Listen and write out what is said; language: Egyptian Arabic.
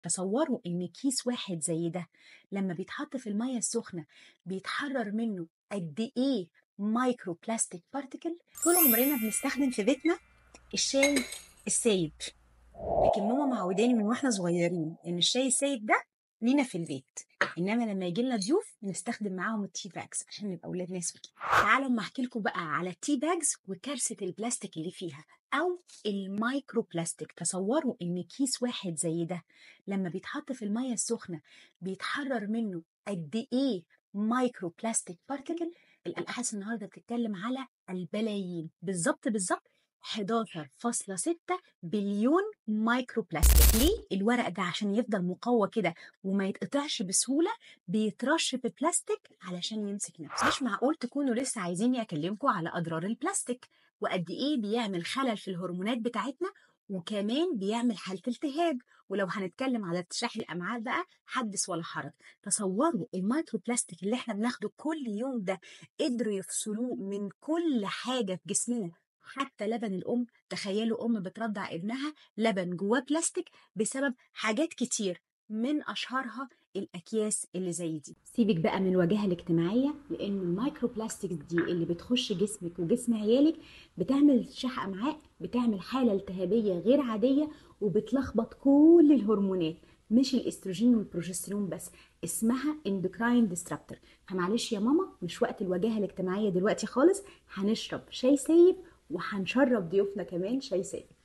تصوروا ان كيس واحد زي ده لما بيتحط في الميه السخنه بيتحرر منه قد ايه مايكرو بلاستيك بارتيكل طول عمرنا بنستخدم في بيتنا الشاي السايب لكن ماما معوداني من واحنا صغيرين ان الشاي السايب ده لينا في البيت انما لما يجي لنا ضيوف نستخدم معاهم التي باجز عشان نبقى اولاد ناس وكده تعالوا اما احكي لكم بقى على التي باجز وكارثه البلاستيك اللي فيها او المايكرو بلاستيك تصوروا ان كيس واحد زي ده لما بيتحط في الميه السخنه بيتحرر منه قد ايه مايكرو بلاستيك بارتيكل الابحاث النهارده بتتكلم على البلايين بالظبط بالظبط 11.6 بليون مايكرو بلاستيك ليه الورق ده عشان يفضل مقوى كده وما يتقطعش بسهوله بيترش ببلاستيك علشان يمسك نفسه مش معقول تكونوا لسه عايزيني اكلمكم على اضرار البلاستيك وقد ايه بيعمل خلل في الهرمونات بتاعتنا وكمان بيعمل حالة التهاب ولو هنتكلم على ارتشاح الامعاء بقى حدث ولا حرج تصوروا المايكرو بلاستيك اللي احنا بناخده كل يوم ده قدروا يفصلوه من كل حاجه في جسمنا حتى لبن الام تخيلوا ام بترضع ابنها لبن جواه بلاستيك بسبب حاجات كتير من اشهرها الاكياس اللي زي دي سيبك بقى من الواجهه الاجتماعيه لان المايكرو بلاستيك دي اللي بتخش جسمك وجسم عيالك بتعمل شح امعاء بتعمل حاله التهابيه غير عاديه وبتلخبط كل الهرمونات مش الاستروجين والبروجسترون بس اسمها اندوكراين ديسترابتور فمعلش يا ماما مش وقت الواجهه الاجتماعيه دلوقتي خالص هنشرب شاي سايب وهنشرب ضيوفنا كمان شاي سايب